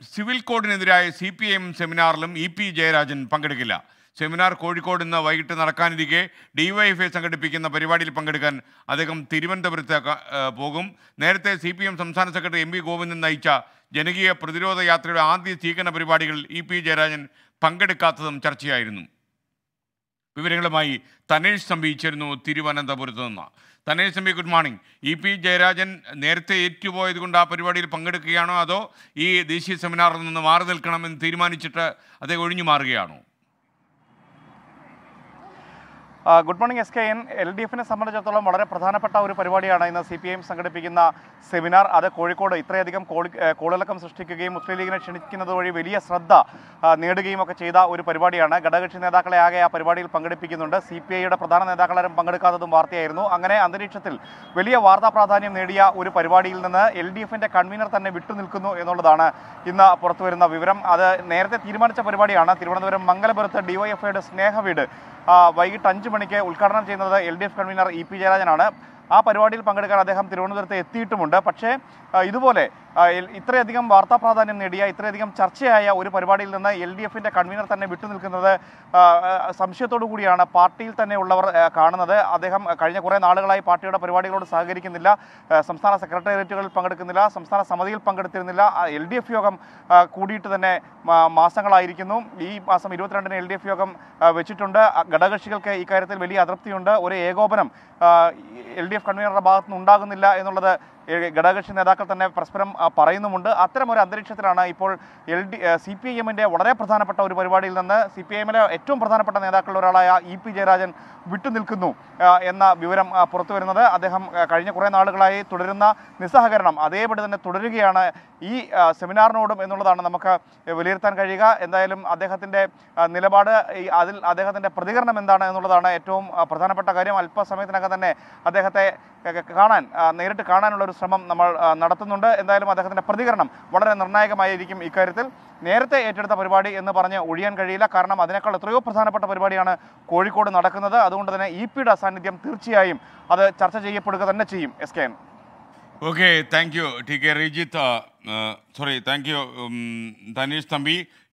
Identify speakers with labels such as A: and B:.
A: civil കോഡിനെതിരായ C P M സെമിനാറിലും E P Jayarajan പങ്കെടുക്കില്ല സെമിനാർ കോഴിക്കോട് ഇന്ന് വൈകിട്ട് നടക്കാനിരിക്കെ ഡിവൈഎഫ്ഐ സംഘടിപ്പിക്കുന്ന പരിപാടിയിൽ പങ്കെടുക്കാൻ അദ്ദേഹം തിരുവനന്തപുരത്ത് ക- ഏ, പോകും നേരത്തെ സി പി എം സംസ്ഥാന സെക്രട്ടറി എം വി ഗോവിന്ദൻ നയിച്ച ജനകീയ പ്രതിരോധ യാത്രയുടെ ആദ്യ സ്വീകരണ പരിപാടികളിൽ ഇ പി ജയരാജൻ പങ്കെടുക്കാത്തതും ചർച്ചയായിരുന്നു വിവരങ്ങളുമായി തനേഷ് തമ്പി ചേരുന്നു തിരുവനന്തപുരത്ത് നിന്ന് Thanesh Thampi good morning E P Jayarajan നേരത്തെ ഏറ്റുപോയത് കൊണ്ട് ആ പരിപാടിയിൽ പങ്കെടുക്കുകയാണോ അതോ ഈ ദേശീയ സെമിനാറിൽ നിന്ന് മാറി നിൽക്കണമെന്ന് തീരുമാനിച്ചിട്ട് അദ്ദേഹം ഒഴിഞ്ഞു മാറുകയാണോ
B: ആ, good morning S K N L D എഫിനെ സംബന്ധിച്ചിടത്തോളം വളരെ പ്രധാനപ്പെട്ട ഒരു പരിപാടിയാണ് ഇന്ന് സി പി ഐ എം സംഘടിപ്പിക്കുന്ന സെമിനാർ അത് കോഴിക്കോട് ഇത്രയധികം കോളി ഏ, കോളിളക്കം സൃഷ്ടിക്കുകയും മുസ്ലിം ലീഗിനെ ക്ഷണിക്കുന്നത് വഴി വലിയ ശ്രദ്ധ ആ, നേടുകയും ഒക്കെ ചെയ്ത ഒരു പരിപാടിയാണ് ഘടകകക്ഷി നേതാക്കളെ ആകെ ആ പരിപാടിയിൽ പങ്കെടുപ്പിക്കുന്നുണ്ട് സി പി ഐയുടെ പ്രധാന നേതാക്കളാരും പങ്കെടുക്കാത്തതും വാർത്തയായിരുന്നു അങ്ങനെ അന്തരീക്ഷത്തിൽ വലിയ വാർത്താ പ്രാധാന്യം നേടിയ ഒരു പരിപാടിയിൽ നിന്ന് എൽ ഡി എഫിന്റെ കൺവീനർ തന്നെ വിട്ടുനിൽക്കുന്നു എന്നുള്ളതാണ് ഇന്ന് പുറത്തുവരുന്ന വിവരം അത് നേരത്തെ തീരുമാനിച്ച പരിപാടിയാണ് തിരുവനന്തപുരം മംഗലപുരത്ത് ഡിവൈഎഫ്ഐയുടെ സ്നേഹവീട് ആ, വൈകിട്ട് അഞ്ച് മണിക്ക് ഉദ്ഘാടനം ചെയ്യുന്നത് L D F convener E P ജയരാജനാണ് ആ പരിപാടിയിൽ പങ്കെടുക്കാൻ അദ്ദേഹം തിരുവനന്തപുരത്ത് എത്തിയിട്ടുമുണ്ട് പക്ഷേ ആ, ഇതുപോലെ ആ, എൽ- ഇത്രയധികം വാർത്താ പ്രാധാന്യം നേടിയ ഇത്രയധികം ചർച്ചയായ ഒരു പരിപാടിയിൽ നിന്ന് എൽ ഡി എഫിന്റെ കൺവീനർ തന്നെ വിട്ടുനിൽക്കുന്നത് ആ, ആ, സംശയത്തോടു കൂടിയാണ് പാർട്ടിയിൽ തന്നെ ഉള്ളവർ ആ, കാണുന്നത് അദ്ദേഹം കഴിഞ്ഞ കുറേ നാളുകളായി പാർട്ടിയുടെ പരിപാടികളോട് സഹകരിക്കുന്നില്ല ആ, സംസ്ഥാന സെക്രട്ടേറിയറ്റുകളിൽ പങ്കെടുക്കുന്നില്ല സംസ്ഥാന സമിതിയിൽ പങ്കെടുത്തിരുന്നില്ല എൽ ഡി എഫ് യോഗം ആ, കൂടിയിട്ട് തന്നെ മാ- മാസങ്ങളായിരിക്കുന്നു ഈ മാസം ഇരുപത്തിരണ്ടിന് എൽ ഡി എഫ് യോഗം ആ, വെച്ചിട്ടുണ്ട് ആ, ഘടകകക്ഷികൾക്ക് ഇക്കാര്യത്തിൽ വലിയ അതൃപ്തിയുണ്ട് ഒരു ഏകോപനം എൽ ഡി എഫ് കൺവീനറുടെ ഭാഗത്തു നിന്ന് ഉണ്ടാകുന്നില്ല എന്നുള്ളത് ഏ, ഘടകകക്ഷി നേതാക്കൾ തന്നെ പരസ്പരം ആ, പറയുന്നുമുണ്ട് അത്തരം ഒരു അന്തരീക്ഷത്തിലാണ് ഇപ്പോൾ L D C P I എമ്മിൻ്റെ വളരെ പ്രധാനപ്പെട്ട ഒരു പരിപാടിയിൽ നിന്ന് സി പി ഐ എമ്മിലെ ഏറ്റവും പ്രധാനപ്പെട്ട നേതാക്കളിൽ ഒരാളായ ഇ പി ജയരാജൻ വിട്ടുനിൽക്കുന്നു ആ, എന്ന വിവരം ആ, പുറത്തു വരുന്നത് അദ്ദേഹം ആ, കഴിഞ്ഞ കുറേ നാളുകളായി തുടരുന്ന നിസ്സഹകരണം അതേപടി തന്നെ തുടരുകയാണ് ഈ ആ, സെമിനാറിനോടും എന്നുള്ളതാണ് നമുക്ക് വിലയിരുത്താൻ കഴിയുക എന്തായാലും അദ്ദേഹത്തിൻ്റെ ആ, നിലപാട് ഈ അതിൽ അദ്ദേഹത്തിൻ്റെ പ്രതികരണം എന്താണ് എന്നുള്ളതാണ് ഏറ്റവും ആ, പ്രധാനപ്പെട്ട കാര്യം അല്പസമയത്തിനകം തന്നെ അദ്ദേഹത്തെ ക- ക- കാണാൻ ആ, നേരിട്ട് കാണാനുള്ള ഒരു ശ്രമം നമ്മൾ ആ, നടത്തുന്നുണ്ട് എന്തായാലും അദ്ദേഹത്തിൻ്റെ പ്രതികരണം വളരെ നിർണായകമായിരിക്കും ഇക്കാര്യത്തിൽ നേരത്തെ ഏറ്റെടുത്ത പരിപാടി എന്ന് പറഞ്ഞ് ഒഴിയാൻ കഴിയില്ല കാരണം അതിനേക്കാൾ എത്രയോ പ്രധാനപ്പെട്ട പരിപാടിയാണ് കോഴിക്കോട് നടക്കുന്നത് അതുകൊണ്ട് തന്നെ ഇ പിയുടെ അസാന്നിധ്യം തീർച്ചയായും അത് ചർച്ച ചെയ്യപ്പെടുക തന്നെ ചെയ്യും S K N
A: okay thank you T K Rijith sorry thank you Thaneesh Thampi